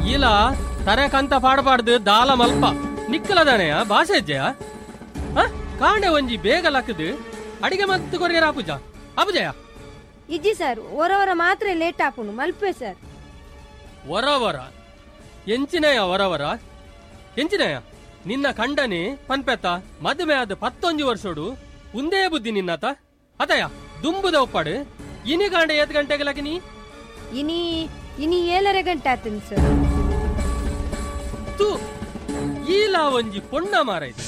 ಇಲ್ಲ ತರಕಂತ ಪಾಡಪಾಡ್ದು ದಾಲ ಮಲ್ಪ ನಿಕ್ಕಲದಾನೆಯ ಭಾಷೆ ಅಜ್ಜಯ ಕಾಂಡೆ ಒಂಜಿ ಬೇಗ ಲಕ್ಕದು ಅಡಿಗೆ ಮತ್ತೆ ಕೊರಿಯರ ಅಪುಜ ಅಪುಜಯ ಇಜ್ಜಿ ಸರ್ ಒರವರ ಮಾತ್ರ ಲೇಟ್ ಆಪುಂಡು ಮಲ್ಪೆ ಸರ್ ವರ ವರ ಎಂಚಿನಯ ವರವರ ಎಂಚಿನಯ ನಿನ್ನ ಕಂಡನೆ ಪನ್ಪೆತ್ತ ಮದುವೆ ಆದ ಪತ್ತೊಂಜು ವರ್ಷೋಡು ಉಂದೇ ಬುದ್ಧಿ ನಿನ್ನತ ಅತಯ ದುಂಬುದ ಒಪ್ಪಾಡು ಇನಿ ಕಾಂಡೆ ಏತ್ ಗಂಟೆಗೆ ಲಕಿನಿ ಇನಿ ಇನಿ ಏಳರೆ ಗಂಟೆ ಆತನ್ ಸರ್ ತು ಈಲ ಒಂಜಿ ಪೊಣ್ಣ ಮಾರೈತೆ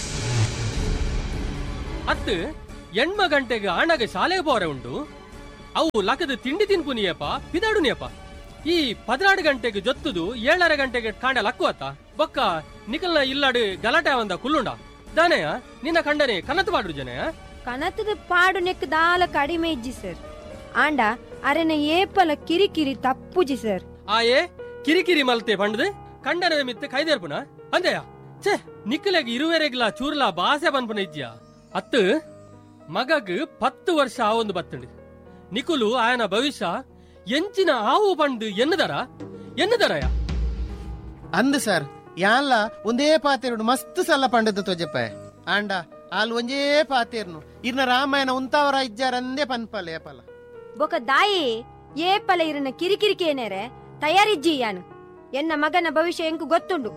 ಅತ್ತು ಎಣ್ಮ ಗಂಟೆಗೆ ಆಣಗ ಶಾಲೆಗೆ ಬೋರೆ ಉಂಡು ಅವು ಲಕದ ತಿಂಡಿ ತಿನ್ಪುನಿಯಪ್ಪ ಪಿದಾಡುನಿಯಪ್ಪ ಈ ಪದಿನಾಡು ಗಂಟೆಗೆ ಜೊತ್ತುದು ಏಳರ ಗಂಟೆಗೆ ಕಾಂಡ ಲಕ್ಕುವತ್ತ ಬೊಕ್ಕ ನಿಕಲ್ನ ಇಲ್ಲಾಡು ಗಲಾಟೆ ಒಂದ ಕುಲ್ಲುಂಡ ದಾನೆಯ ನಿನ್ನ ಕಂಡನೆ ಕನತು ಮಾಡ್ರು ಜನಯ ಕನತದ ಪಾಡು ನೆಕ್ ದಾಲ ಕಡಿಮೆ ಇಜ್ಜಿ ಸರ್ ಆಂಡ ಅರೆನ ಏಪಲ ಕಿರಿಕಿರಿ ತಪ್ಪುಜಿ ಸರ್ ಆಯೇ ಕಿರಿಕಿರಿ ಮಲ್ತೆ ಪಂಡದು ಕಂಡನ ಮಿತ್ತೆ ಕೈದೇರ್ಪುನ ಅಂದೆಯ ಛೇ ನಿಕ್ಕಲೆಗ್ ಇರುವೆರೆಗ್ಲ ಚೂರ್ಲ ಬಾಸೆ ಬನ್ಪುನ ಇಜ್ಜಿಯ ಅತ್ತು ಮಗಗ್ ಪತ್ತು ವರ್ಷ ಆವೊಂದು ಬತ್ತಂಡು ನಿಕುಲು ಆಯನ ಭವಿಷ್ಯ ಎಂಚಿನ ಆವು ಪಂಡು ಎನ್ನದರ ಎನ್ನದರಯ ಅಂದ್ ಸರ್ ಯಾನ್ಲ ಒಂದೇ ಪಾತೆರ್ನು ಮಸ್ತ್ ಸಲ ಪಂಡದ ತೊಜಪ್ಪ ಆಂಡ ಆಲ್ ಒಂಜೇ ಪಾತೆರ್ನು ಇರ್ನ ರಾಮಾಯಣ ಉಂತಾವರ ಇಜ್ಜಾರ ಅಂದೇ ಪನ್ಪಲ ಏಪಲ ಬೊಕ ದಾಯಿ ಏಪಲ ಇರನ ಕಿರಿಕಿರಿಕೇನೇರೆ ತಯಾರಿಜ್ಜಿ ಯಾನು ಎನ್ನ ಮಗನ ಭವಿಷ್ಯ ಎಂಕು ಗೊತ್ತುಂಡು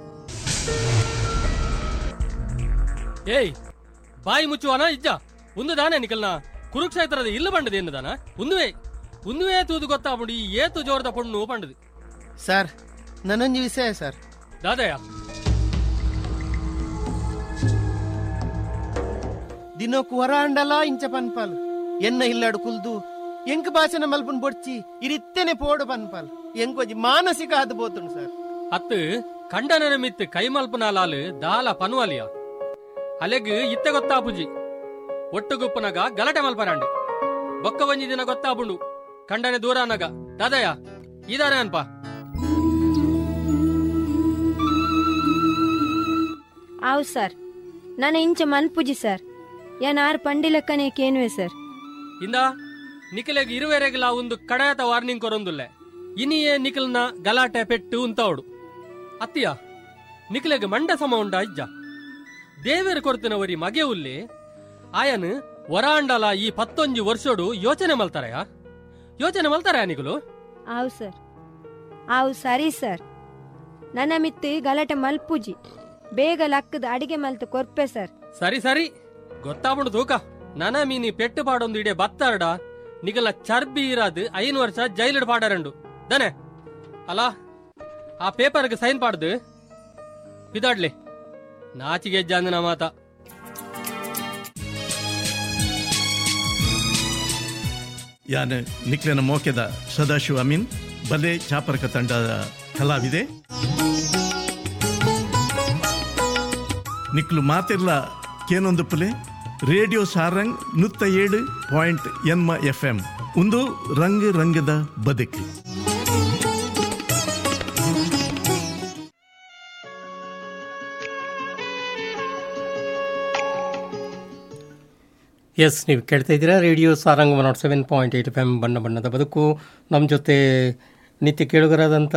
ಏಯ್ ಬಾಯಿ ಮುಚ್ಚುವನ ಇಜ್ಜ ಒಂದು ದಾನೆ ನಿಕಲ್ನ ಕುರುಕ್ಷೇತ್ರದ ಇಲ್ಲ ಪಂಡದು ಎನ್ನದಾನ ಒಂದುವೇ ಒಂದುವೇ ತೂದು ಗೊತ್ತಾಪುಂಡು ಈ ಏತು ಜೋರದ ಪೊಣ್ಣು ಪಂಡದು ಸರ್ ನನ್ನೊಂಜಿ ವಿಷಯ ಸರ್ ದಾದಯ ದಿನಕ್ಕೂ ಹೊರ ಅಂಡಲ ಇಂಚ ಪನ್ಪಲ್ ಎನ್ನ ಇಲ್ಲಾಡು ಕುಲ್ದು ಎಂಕ್ ಭಾಷಣ ಮಲ್ಪನ್ ಬೊಡ್ಚಿ ಇರಿತ್ತೇನೆ ಪೋಡು ಪನ್ಪಲ್ ಎಂಕೊಂಜಿ ಮಾನಸಿಕ ಆದ್ ಬೋತುಂಡು ಸರ್ ಅತ್ತು ಕಂಡನರ ಮಿತ್ ಕೈಮಲ್ಪನಾಲಾಲು ದಾಲ ಪನ್ವಾಲಿಯ ಅಲೆಗ್ ಇತ್ತೆ ಗೊತ್ತಾಪುಜಿ ಒಟ್ಟುಗುಪ್ಪನಗ ಗಲಾಟೆ ಮಲ್ಪರಾಂಡು ಬೊಕ್ಕ ಒಂಜಿ ದಿನ ಗೊತ್ತಾಪುಂಡು ಕಂಡನೆ ದೂರನಗ ದಾದಯ ಇದಾರೆ ಅನ್ಪ ಆವ್ ಸರ್ ನನ್ನ ಇಂಚ ಮನ್ಪುಜಿ ಸರ್ ಯಾನ್ ಆರ್ ಪಂಡಿಲಕ್ಕನೆ ಕೇನುವೆ ಸರ್ ಇಂದ ನಿಖಿಲೆಗ್ ಇರುವೆರೆಗಿಲ ಒಂದು ಕಡಾಯತ ವಾರ್ನಿಂಗ್ ಕೊರೊಂದುಲ್ಲೆ ಇನಿಯೇ ನಿಖಿಲ್ನ ಗಲಾಟೆ ಪೆಟ್ಟು ಉಂತವಡು ಅತ್ತಿಯ ನಿಖಿಲೆಗ್ ಮಂಡ ಸಮ ಉಂಡ ಇಜ್ಜ ದೇವೇರು ಕೊರತಿನವರಿ ಮಗೆ ಉಲ್ಲಿ ಆಯನ್ ವರಾಂಡಲ ಈ ಪತ್ತೊಂಜಿ ವರ್ಷೋಡು ಯೋಚನೆ ಮಲ್ತಾರಯ ಯೋಚನೆ ಮಲ್ತಾರಯ ನಿಖಲು ಆವ್ ಸರ್ ಆವ್ ಸರಿ ಸರ್ ನನ್ನ ಮಿತ್ತು ಗಲಾಟೆ ಮಲ್ಪುಜಿ ಬೇಗ ಲಕ್ಕದ ಅಡಿಗೆ ಮಲ್ತು ಕೊರ್ಪೆ ಸರ್ ಸರಿ ಸರಿ ಗೊತ್ತಾಪುಂಡು ತೂಕ ನನ ಮೀನಿ ಪೆಟ್ಟು ಪಾಡೊಂದು ಇಡೆ ಬತ್ತಾರಡ ನಿಗಲ ಚರ್ಬಿ ಇರಾದು ಐನು ವರ್ಷ ಜೈಲಿಡ್ ಪಾಡರಂಡು ದನೆ ಅಲ್ಲ ಆ ಪೇಪರ್ಗೆ ಸೈನ್ ಪಾಡ್ದು ಬಿದಾಡ್ಲಿ ನಾಚಿಗೆ ಜಾಂದಿನ ಮಾತ ಯಾನ್ ನಿಕ್ಲೆನ ಮೋಕೆದ ಸದಾಶಿವ ಅಮೀನ್ ಬಲೆ ಚಾಪರಕ ತಂಡದ ಕಲಾವಿದೆ ನಿಕ್ಲು ಮಾತಿರ್ಲ ಕೇನೊಂದು ಪುಲೆ ರೇಡಿಯೋ ಸಾರಂಗ್ ನುತ್ತ ಏಳು ಪಾಯಿಂಟ್ ಎನ್ಮ ಎಫ್ ಎಂ ಒಂದು ರಂಗ್ ರಂಗದ ಬದುಕು ಎಸ್ ನೀವು ಕೇಳ್ತಾ ಇದ್ದೀರಾ radio Sarang one naught seven point eight F M ಬಣ್ಣ ಬಣ್ಣದ ಬದುಕು ನಮ್ಮ ಜೊತೆ ನಿತ್ಯ ಕೇಳುಗರಾದಂಥ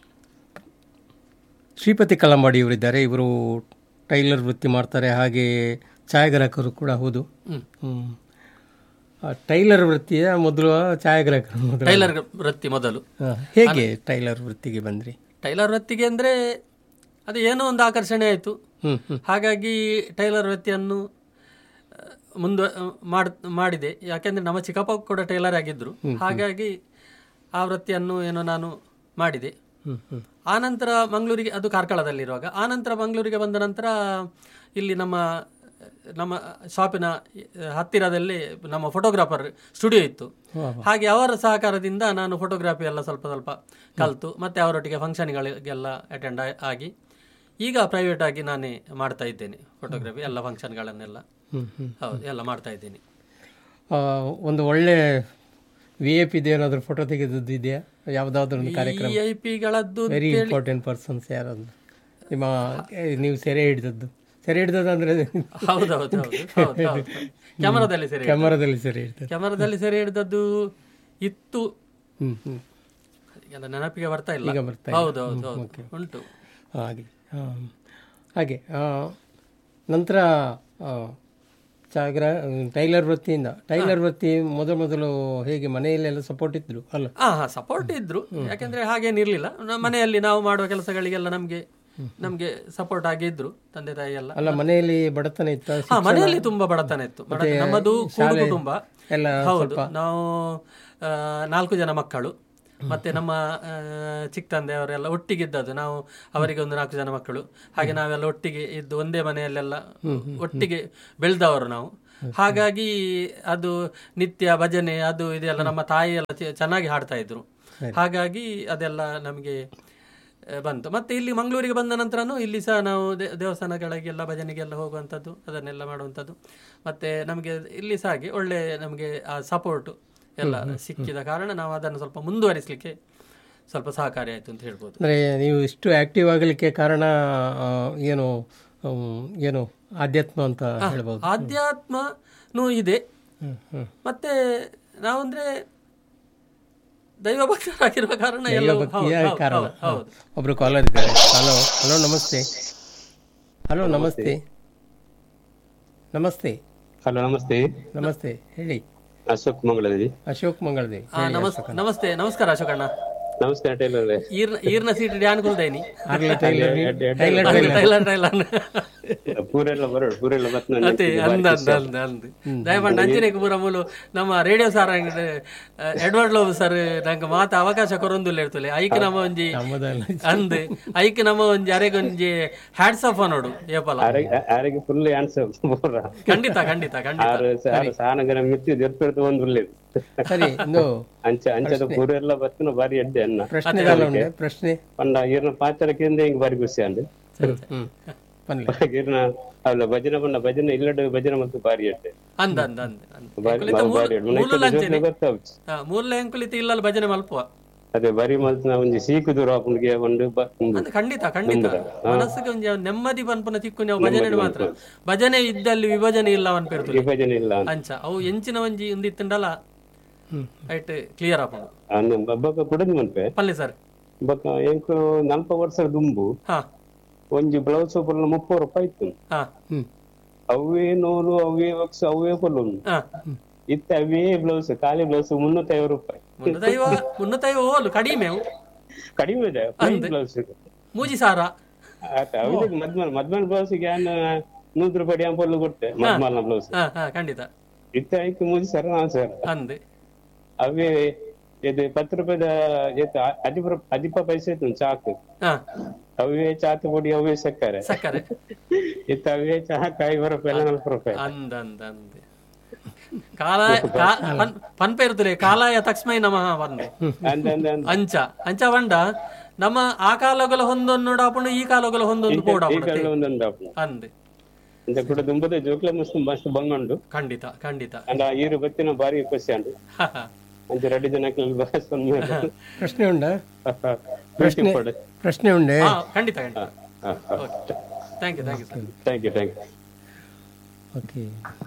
ಶ್ರೀಪತಿ ಕಲ್ಲಂಬಾಡಿ ಇವರಿದ್ದಾರೆ ಇವರು ಟೈಲರ್ ವೃತ್ತಿ ಮಾಡ್ತಾರೆ ಹಾಗೆ ಛಾಯಾಗ್ರಾಹಕರು ಕೂಡ ಹೌದು ಹ್ಮ್. ಆ, ಟೈಲರ್ ವೃತ್ತಿಯ ಮೊದಲು ಛಾಯಾಗ್ರಾಹಕರು ಮೊದಲು ಟೈಲರ್ ವೃತ್ತಿ ಮೊದಲು ಹಾ, ಹೇಗೆ ಟೈಲರ್ ವೃತ್ತಿಗೆ ಬಂದ್ರಿ ಟೈಲರ್ ವೃತ್ತಿಗೆ ಅಂದ್ರೆ ಅದು ಏನೋ ಒಂದು ಆಕರ್ಷಣೆ ಆಯಿತು ಹ್ಮ್ ಹ್ಮ್ ಹಾಗಾಗಿ ಟೈಲರ್ ವೃತ್ತಿಯನ್ನು ಮುಂದೆ ಮಾಡ್ ಮಾಡಿದೆ ಯಾಕೆಂದ್ರೆ ನಮ್ಮ ಚಿಕ್ಕಪ್ಪ ಕೂಡ ಟೈಲರ್ ಆಗಿದ್ರು ಹಾಗಾಗಿ ಆ ವೃತ್ತಿಯನ್ನು ಏನೋ ನಾನು ಮಾಡಿದೆ ಹ್ಮ್ ಹ್ಮ್ ಆನಂತರ ಮಂಗಳೂರಿಗೆ ಅದು ಕಾರ್ಕಳದಲ್ಲಿರುವಾಗ ಆನಂತರ ಮಂಗಳೂರಿಗೆ ಬಂದ ನಂತರ ಇಲ್ಲಿ ನಮ್ಮ ನಮ್ಮ ಶಾಪಿನ ಹತ್ತಿರದಲ್ಲಿ ನಮ್ಮ ಫೋಟೋಗ್ರಾಫರ್ ಸ್ಟುಡಿಯೋ ಇತ್ತು ಹಾಗೆ ಅವರ ಸಹಕಾರದಿಂದ ನಾನು ಫೋಟೋಗ್ರಫಿ ಎಲ್ಲ ಸ್ವಲ್ಪ ಸ್ವಲ್ಪ ಕಲಿತು ಮತ್ತೆ ಅವರೊಟ್ಟಿಗೆ ಫಂಕ್ಷನ್ಗಳಿಗೆಲ್ಲ ಅಟೆಂಡ್ ಆಗಿ ಈಗ ಪ್ರೈವೇಟ್ ಆಗಿ ನಾನೇ ಮಾಡ್ತಾ ಇದ್ದೇನೆ ಫೋಟೋಗ್ರಫಿ ಎಲ್ಲ ಫಂಕ್ಷನ್ಗಳನ್ನೆಲ್ಲ ಹ್ಮ್ ಹ್ಮ್ ಹೌದು ಎಲ್ಲ ಮಾಡ್ತಾ ಇದ್ದೀನಿ ಆ, ಒಂದು ಒಳ್ಳೆ ವಿ ಐ ಪಿ ಏನಾದರೂ ಫೋಟೋ ತೆಗೆದದ್ದು ಇದೆಯಾ ಯಾವುದಾದ್ರೂ ಒಂದು ಕಾರ್ಯಕ್ರಮ ವಿ ಐ ಪಿಗಳದ್ದು ವೆರಿ ಇಂಪಾರ್ಟೆಂಟ್ ಪರ್ಸನ್ಸ್ ಯಾರದು ನಿಮ್ಮ ಏ, ನೀವು ಸೆರೆ ಹಿಡಿದದ್ದು ಸೆರೆ ಹಿಡಿದದ್ದು ಅಂದ್ರೆ ಹೌದೌದು ಹೌದು ಹೌದು ಹೌದು ಕ್ಯಾಮರಾದಲ್ಲಿ ಸೆರೆ ಕ್ಯಾಮರಾದಲ್ಲಿ ಸೆರೆ ಹಿಡಿದದ್ದು ಕ್ಯಾಮರಾದಲ್ಲಿ ಸೆರೆ ಹಿಡಿದದ್ದು ಇತ್ತು ಹ್ಮ್ ಹ್ಮ್ ಎಲ್ಲ ನೆನಪಿಗೆ ಬರ್ತಾ ಇಲ್ಲ ಈಗ ಬರ್ತಾ ಇಲ್ಲ. ಹೌದು ಹೌದು ಹ್ಮ್, ಹೌದು ಓಕೆ. ಉಂಟು ಹಾಗೆ ಆ, ಹಾಗೆ ಆ, ನಂತರ ಆ, ಚಾಗ್ರ ಟೈಲರ್ ವೃತ್ತಿಯಿಂದ ಟೈಲರ್ ವೃತ್ತಿ ಮೊದಲು ಮೊದಲು ಹೇಗೆ ಮನೆಯಲ್ಲೆಲ್ಲ ಸಪೋರ್ಟ್ ಇದ್ರು ಅಲ್ಲ ಹಾ ಹಾ ಸಪೋರ್ಟ್ ಇದ್ರು ಯಾಕಂದ್ರೆ ಹಾಗೇನಿರ್ಲಿಲ್ಲ ನಮ್ಮ ಮನೆಯಲ್ಲಿ ನಾವು ಮಾಡುವ ಕೆಲಸಗಳಿಗೆಲ್ಲ ನಮ್ಗೆ ನಮ್ಗೆ ಸಪೋರ್ಟ್ ಆಗಿದ್ರು ತಂದೆ ತಾಯಿ ಎಲ್ಲ ಅಲ್ಲ ಮನೆಯಲ್ಲಿ ಬಡತನ ಇತ್ತ ಹಾ ಮನೆಯಲ್ಲಿ ತುಂಬಾ ಬಡತನ ಇತ್ತು ಬಡತನ ನಮ್ಮದು ಕೂಡು ಕುಟುಂಬ ಎಲ್ಲ ಹೌದು ನಾವು ಆ, ನಾಲ್ಕು ಜನ ಮಕ್ಕಳು ಮತ್ತೆ ನಮ್ಮ ಆ, ಚಿಕ್ಕ ತಂದೆಯವರೆಲ್ಲ ಒಟ್ಟಿಗೆ ಇದ್ದದ್ದು ನಾವು ಅವರಿಗೆ ಒಂದು ನಾಲ್ಕು ಜನ ಮಕ್ಕಳು ಹಾಗೆ ನಾವೆಲ್ಲ ಒಟ್ಟಿಗೆ ಇದ್ದು ಒಂದೇ ಮನೆಯಲ್ಲೆಲ್ಲ ಒಟ್ಟಿಗೆ ಬೆಳೆದವರು ನಾವು ಹಾಗಾಗಿ ಅದು ನಿತ್ಯ ಭಜನೆ ಅದು ಇದೆಲ್ಲ ನಮ್ಮ ತಾಯಿ ಎಲ್ಲ ಚೆ- ಚೆನ್ನಾಗಿ ಹಾಡ್ತಾ ಇದ್ರು ಹಾಗಾಗಿ ಅದೆಲ್ಲ ನಮಗೆ ಆ, ಬಂತು ಮತ್ತೆ ಇಲ್ಲಿ ಮಂಗಳೂರಿಗೆ ಬಂದ ನಂತರನೂ ಇಲ್ಲಿ ಸಹ ನಾವು ದೇ- ದೇವಸ್ಥಾನಗಳಿಗೆಲ್ಲ ಭಜನೆಗೆಲ್ಲ ಹೋಗುವಂಥದ್ದು ಅದನ್ನೆಲ್ಲ ಮಾಡುವಂಥದ್ದು ಮತ್ತೆ ನಮಗೆ ಇಲ್ಲಿ ಸಹ ಹಾಗೆ ಒಳ್ಳೆ ನಮಗೆ ಆ ಸಪೋರ್ಟ್ ಎಲ್ಲ ಸಿಕ್ಕಿದ ಕಾರಣ ನಾವು ಅದನ್ನು ಸ್ವಲ್ಪ ಮುಂದುವರಿಸಲಿಕ್ಕೆ ಸ್ವಲ್ಪ ಸಹಕಾರಿ ಆಯಿತು ಅಂತ ಹೇಳ್ಬೋದು ಅಂದರೆ ನೀವು ಇಷ್ಟು ಆಕ್ಟಿವ್ ಆಗಲಿಕ್ಕೆ ಕಾರಣ ಆ, ಏನು ಹ್ಮ್, ಏನು ಆಧ್ಯಾತ್ಮ ಅಂತ ಹೇಳ್ಬೋದು ಆಧ್ಯಾತ್ಮನೂ ಇದೆ ಹ್ಮ್, ಹ್ಮ್. ಮತ್ತೆ ನಾವಂದ್ರೆ ದೈವ ಭಕ್ತರಾಗಿರುವ ಕಾರಣ ಎಲ್ಲ ಭಕ್ತಿಯ ಕಾರಣ ಹೌದು ಒಬ್ರು ಕಾಲರ್ ಇದ್ದಾರೆ ಹಲೋ ಹಲೋ ನಮಸ್ತೆ ಹಲೋ ನಮಸ್ತೆ ನಮಸ್ತೆ ಹಲೋ ನಮಸ್ತೆ ನಮಸ್ತೆ ಹೇಳಿ ಅಶೋಕ್ ಮಂಗಳದಲ್ಲಿ ಅಶೋಕ್ ಮಂಗಳದೆ ಆ, ನಮಸ್ ನಮಸ್ತೆ ನಮಸ್ಕಾರ ಅಶೋಕಣ್ಣ ನಮಸ್ಕಾರ ಟೈಲರ್ ಈರ್ನ ಈರ್ನ ಸೀಟ್ ಡ್ಯಾನ್ ಕುಲ್ದೇನಿ ಆಗ್ಲೇ ಟೈಲರ್ ಟೈಲರ್ ಟೈಲರ್ ಟೈಲರ್ ಪೂರೆಲ್ಲ ಬರೋಡು ಪೂರೆಲ್ಲ ಬತ್ ಅದೇ ಅಂದ ಅಂದ ಅಂದ ಅಂದ ದಯಮಾಡಿ ಅಂಜನೆ ಪೂರ ಮೂಲು ನಮ್ಮ radio sir Edward Lobo sir ನಂಗೆ ಮಾತ ಅವಕಾಶ ಕೊರೊಂದುಲ್ಲ ಇರ್ತಲೆ ಐಕ್ ನಮ್ಮ ಒಂಜಿ ನಮ್ಮದಲ್ಲ ಅಂದ್ ಐಕ್ ನಮ್ಮ ಒಂಜಿ ಅರೆಗೊಂಜಿ ಹ್ಯಾಟ್ಸ್ ಆಫ್ ನೋಡು ಏಪಲ ಆರಿಗೆ ಫುಲ್ ಆನ್ಸರ್ ಪೂರ ಖಂಡಿತ ಖಂಡಿತ ಖಂಡಿತ ಆರು ಆರು ಸಾನಗರ ಮಿತ್ತಿ ದೊರ್ಪಿಡ್ತು ಒಂದು ಒಳ್ಳೇದು ಸರಿ ಒಂದು ಅಂಚ ಅಂಚದ ಪೂರೆಲ್ಲ ಬತ್ತಿನ ಬಾರಿ ಎಡ್ಡೆ ಅನ್ನ ಪ್ರಶ್ನೆ ದಾಲ ಉಂಡೆ ಪ್ರಶ್ನೆ ಪಂಡ ಈರ್ನ ಪಾಚರಕ್ಕಿಂದ ಹಿಂಗ್ ಬಾರಿ ಖುಷಿ ಅಂಡ್ ಹ್ಮ್ ಪನ್ಲೆ ಈರ್ನ ಅವಳ ಭಜನೆ ಪಂಡ ಭಜನೆ ಇಲ್ಲಡ ಭಜನೆ ಮತ್ತು ಬಾರಿ ಎಡ್ಡೆ ಅಂದ ಅಂದ ಅಂದ ಅಂದ. ಬಾರಿ ಎಂಕುಲಿತ ಮೂಲ- ಬಾರಿ ಎಡ್ಡೆ ಮೂಲ ಲಂಚನೆ ಗೊತ್ತಾವ್ಚ್ ಹಾ, ಮೂಲ ಎಂಕುಲಿತ ಇಲ್ಲಲ್ಲ ಭಜನೆ ಮಲ್ಪುವ ಅದೇ ಬರಿ ಮಲ್ತಿನ ಒಂಜಿ ಸೀಕು ದೂರ ಆಪುಂಡ್ಗೆ ಒಂದು ಬ- ಒಂದು ಅದು ಖಂಡಿತ ಖಂಡಿತ ಮನಸ್ಸಿಗೆ ಒಂದು ನೆಮ್ಮದಿ ಬಂಪನ ತಿಕ್ಕು ನಾವು ಭಜನೆ ಮಾತ್ರ ಭಜನೆ ಇದ್ದಲ್ಲಿ ವಿಭಜನೆ ಇಲ್ಲ ಅವನ್ ಪೇರ್ತುಲಿ ವಿಭಜನೆ ಇಲ್ಲ ಅಂತ ಅಂಚ ಅವು ಎಂಚಿನ ಒಂಜಿ ಒಂದಿತ್ತಂಡಲ್ಲ ಐಟ್ ಕ್ಲಿಯರ್ ಆಪುಂಡು ಅನ್ನ ಬಬ್ಬಕ ಕುಡದ್ ಮನ್ಪೆ ಪಲ್ಲೆ ಸರ್ ಬೊಕ ಎಂಕು ನಲ್ಪ ವರ್ಷದ ದುಂಬು ಹಾ ಒಂಜಿ ಬ್ಲೌಸ್ ಪುಲ್ಲ ಮುಪ್ಪತ್ತು ರೂಪಾಯಿ ಇತ್ತು ಹಾ ಹ್ಮ್ ಅವೇ ನೂಲು ಅವೇ ವಕ್ಸ್ ಅವೇ ಪುಲ್ಲು ಹಾ ಇತ್ತ ಅವೇ ಬ್ಲೌಸ್ ಖಾಲಿ ಬ್ಲೌಸ್ ಮುನ್ನೂತ್ತೈವತ್ತು ರೂಪಾಯಿ ಮುನ್ನೂತೈವ ಮುನ್ನೂತೈವ ಹೋಲು ಕಡಿಮೆ ಅವು. ಕಡಿಮೆ ಇದೆ ಬ್ಲೌಸ್ ಮೂಜಿ ಸಾರ ಆತ ಅವನಿಗೆ ಮದ್ಮಲ್ ಮದ್ಮಲ್ ಬ್ಲೌಸ್ ಏನ್ ನೂರು ರೂಪಾಯಿ ಡ್ಯಾಮ್ ಪೊಲ್ಲು ಕೊಡ್ತೆ ಮದ್ಮಲ್ನ ಬ್ಲೌಸ್ ಹಾ ಹಾ ಖಂಡಿತ ಇತ್ತ ಐಕ್ ಮೂಜಿ ಸರ್ ನಾ ಸರ್ ಅಂದೆ ಅವೇ ಇದು ಪತ್ತು ರೂಪಾಯಿದ ಎತ್ತು ಅದಿಪ ಅದಿಪ ಪೈಸೆ ಇತ್ತು ಚಾಕು ಹಾ ಅವೇ ಚಾತು ಪುಡಿ ಅವೇ ಸಕ್ಕರೆ ಸಕ್ಕರೆ ಇತ್ತ ಅವೇ ಚಹಾ ಕಾಯಿ ರೂಪಾಯಿ ಎಲ್ಲ ನಲ್ವತ್ತು ರೂಪಾಯಿ ಅಂದ ಅಂದ ಅಂದೆ ಕಾಲಾಯ ಕಾ- ಪನ್- ಪನ್ಪೆ ಇರ್ತದೆ ಕಾಲಾಯ ತಕ್ಸ್ಮೈ ನಮಃ ಬಂದೆ ಅಂದ ಅಂದ ಅಂದ ಅಂಚ ಅಂಚ ಬಂಡ ನಮ್ಮ ಆ ಕಾಲಗಳ ಹೊಂದೊಂದು ಆಪುಂಡು ಈ ಕಾಲಗಳ ಹೊಂದೊಂದು ಕೂಡ ಈ ಕಡೆ ಒಂದೊಂದು ಆಪುಂಡು. ಅಂದೆ ಇಂದ ಕೂಡ ದುಂಬದ ಜೋಕ್ಲ ಮಸ್ತ್ ಮಸ್ತ್ ಬಂಗಂಡು ಖಂಡಿತ ಖಂಡಿತ ಅಂಡ ಈರು ಬತ್ತಿನ ಬಾರಿ ಖುಷಿ ಅಂಡು ಅಂಚ ರೆಡ್ಡಿ ಜನಕ್ಕೆ ಬಸ್ ಪ್ರಶ್ನೆ ಉಂಡಾ ಪ್ರಶ್ನೆ ಪ್ರಶ್ನೆ ಉಂಡೆ ಹಾ ಖಂಡಿತ ಖಂಡಿತ thank you thank you sir thank you thank you okay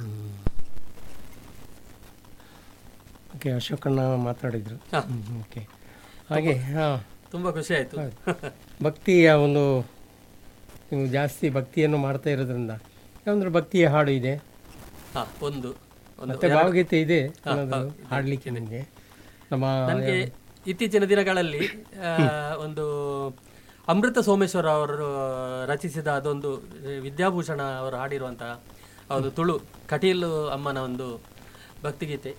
okay ಅಶೋಕಣ್ಣ ಮಾತಾಡಿದ್ರು ಹಾ. ಓಕೆ ಹಾಗೆ ಹಾಂ ತುಂಬಾ ಖುಷಿ ಆಯ್ತು ಭಕ್ತಿಯ ಒಂದು ನೀವು ಜಾಸ್ತಿ ಭಕ್ತಿಯನ್ನು ಮಾಡ್ತಾ ಇರೋದ್ರಿಂದ ಯಾವಂದ್ರೆ ಭಕ್ತಿಯ ಹಾಡು ಇದೆ ಹಾ ಒಂದು ಒಂದು ಮತ್ತೆ ಭಾವಗೀತೆ ಇದೆ ಏನಾದ್ರು ಹಾಡ್ಲಿಕ್ಕೆ ನಿಮಗೆ ನಮ್ಮ ನನಗೆ ಇತ್ತೀಚಿನ ದಿನಗಳಲ್ಲಿ ಆ, ಒಂದು ಅಮೃತ ಸೋಮೇಶ್ವರ ಅವರು ರಚಿಸಿದ ಅದೊಂದು ವಿದ್ಯಾಭೂಷಣ ಅವರು ಹಾಡಿರುವಂತಹ ಒಂದು ತುಳು ಕಟೀಲ್ ಅಮ್ಮನ ಒಂದು ಭಕ್ತಿಗೀತೆ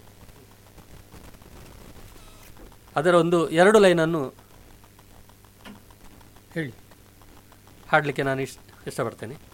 ಅದರ ಒಂದು ಎರಡು ಲೈನನ್ನು ಹೇಳಿ ಹಾಡಲಿಕ್ಕೆ ನಾನು ಇಷ್ಟ ಇಷ್ಟಪಡ್ತೇನೆ